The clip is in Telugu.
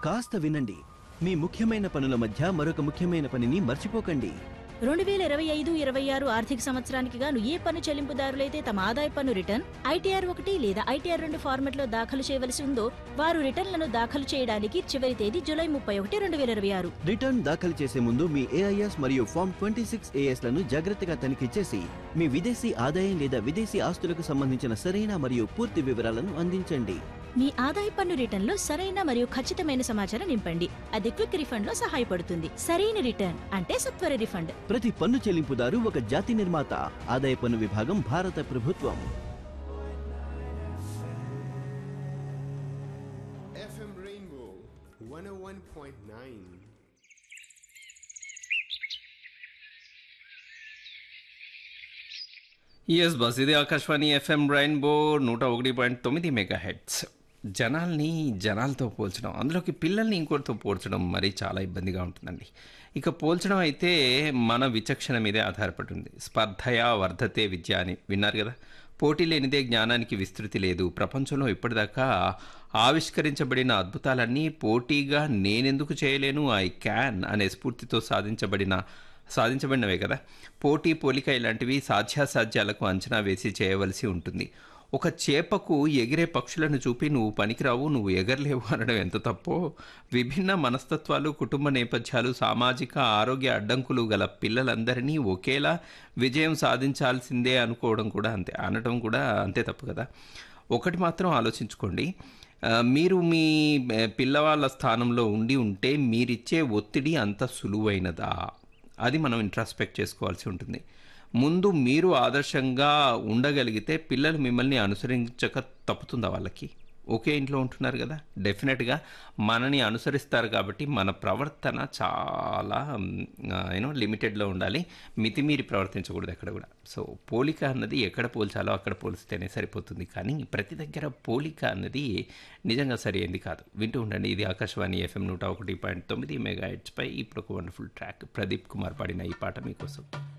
కాస్త వినండి మీ ముఖ్యమైన పనుల మధ్య మరొక ముఖ్యమైన పనిని మర్చిపోకండి రెండు వేల ఇరవై ఐదు ఇరవై ఆరు ఆర్థిక సంవత్సరానికి గాను ఏ పన్ను చెల్లింపుదారులైతే తమ ఆదాయ పన్ను రిటర్న్ ఐటీఆర్ ఒకటి లేదా ఐటీఆర్ రెండు ఫార్మెట్లో దాఖలు చేయవలసి ఉందో వారు రిటర్న్లను దాఖలు చేయడానికి చివరి తేదీ జూలై ముప్పై ఒకటి రెండు వేల ఇరవై ఆరు రిటర్న్ దాఖలు చేసే ముందు మీ ఏఐఎస్ మరియు ఫామ్ ట్వంటీ సిక్స్ లను జాగ్రత్తగా తనిఖీ చేసి మీ విదేశీ ఆదాయం లేదా విదేశీ ఆస్తులకు సంబంధించిన సరైన మరియు పూర్తి వివరాలను అందించండి మీ ఆదాయ పన్ను రిటర్న్లో సరైన మరియు ఖచ్చితమైన సమాచారం నింపండి అది క్విక్ రిఫండ్ లో సహాయపడుతుంది సరైన రిటర్న్ అంటే సత్వర రిఫండ్ ప్రతి పన్ను చెల్లింపుదారు ఒక జాతి నిర్మాత ఆదాయ పన్ను విభాగం భారత ప్రభుత్వం FM Rainbow 101.9. ఎస్ బస్ ఇది ఆకాశవాణి ఎఫ్ఎం రైన్బో నూట ఒకటి పాయింట్ తొమ్మిది మెగా హెడ్స్ జనాల్ని జనాలతో పోల్చడం అందులోకి పిల్లల్ని ఇంకోటితో పోల్చడం మరీ చాలా ఇబ్బందిగా ఉంటుందండి ఇక పోల్చడం అయితే మన విచక్షణ మీదే ఆధారపడి ఉంది స్పర్ధయా వర్ధతే విద్య అని విన్నారు కదా పోటీ లేనిదే జ్ఞానానికి విస్తృతి లేదు ప్రపంచంలో ఇప్పటిదాకా ఆవిష్కరించబడిన అద్భుతాలన్నీ పోటీగా నేనెందుకు చేయలేను ఐ క్యాన్ అనే స్ఫూర్తితో సాధించబడిన సాధించబడినవే కదా పోటీ పోలిక ఇలాంటివి సాధ్యాసాధ్యాలకు అంచనా వేసి చేయవలసి ఉంటుంది ఒక చేపకు ఎగిరే పక్షులను చూపి నువ్వు పనికిరావు నువ్వు ఎగరలేవు అనడం ఎంత తప్పో విభిన్న మనస్తత్వాలు కుటుంబ నేపథ్యాలు సామాజిక ఆరోగ్య అడ్డంకులు గల పిల్లలందరినీ ఒకేలా విజయం సాధించాల్సిందే అనుకోవడం కూడా అంతే అనడం కూడా అంతే తప్పు కదా ఒకటి మాత్రం ఆలోచించుకోండి ఆ, మీరు మీ ఆ, పిల్లవాళ్ళ స్థానంలో ఉండి ఉంటే మీరిచ్చే ఒత్తిడి అంత సులువైనదా అది మనం ఇంట్రాస్పెక్ట్ చేసుకోవాల్సి ఉంటుంది ముందు మీరు ఆదర్శంగా ఉండగలిగితే పిల్లలు మిమ్మల్ని అనుసరించక తప్పుతుందా వాళ్ళకి ఒకే ఇంట్లో ఉంటున్నారు కదా డెఫినెట్గా మనని అనుసరిస్తారు కాబట్టి మన ప్రవర్తన చాలా యూనో లిమిటెడ్లో ఉండాలి మితిమీరి ప్రవర్తించకూడదు ఎక్కడ కూడా సో పోలిక అన్నది ఎక్కడ పోల్చాలో అక్కడ పోలిస్తేనే సరిపోతుంది కానీ ప్రతి దగ్గర పోలిక అన్నది నిజంగా సరైనది కాదు వింటూ ఉండండి ఇది ఆకాశవాణి ఎఫ్ఎం నూట ఒకటి పాయింట్ తొమ్మిది మెగా పై ఇప్పుడు ఒక వండర్ఫుల్ ట్రాక్ ప్రదీప్ కుమార్ పాడిన ఈ పాట మీకోసం